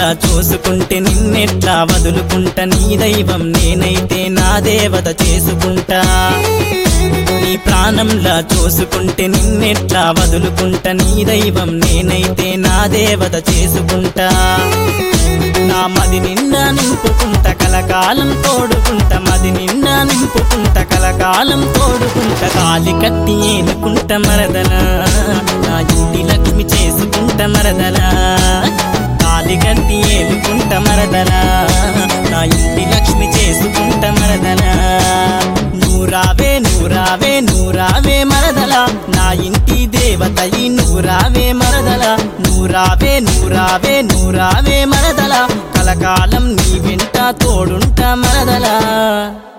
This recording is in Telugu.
చూసుకుంటే నిన్నెట్లా వదులుకుంటా నీ దైవం నేనైతే నా దేవత చేసుకుంటా నీ ప్రాణంలా చూసుకుంటే నిన్నెట్లా వదులుకుంటా నీ దైవం నేనైతే నా దేవత చేసుకుంటా నా మది నిండా నింపుకుంట కలకాలం తోడుకుంట మది నిండా నింపుకుంట కలకాలం తోడుకుంట కాలి కట్టి ఏనుకుంట మరదలా నా ఇంటి లక్ష్మి చేసుకుంట మరదలా కాలి కట్టి ఏనుకుంట మరదలా నా ఇంటి లక్ష్మి చేసుకుంట మరదలా నూరావే నూరావే నూరావే మరదలా నా ఇంటి దేవతయి నూరావే మరదలా నూరావే నూరావే నూరావే మరదలా కలకాలం నీ వెంట తోడుంటా మరదలా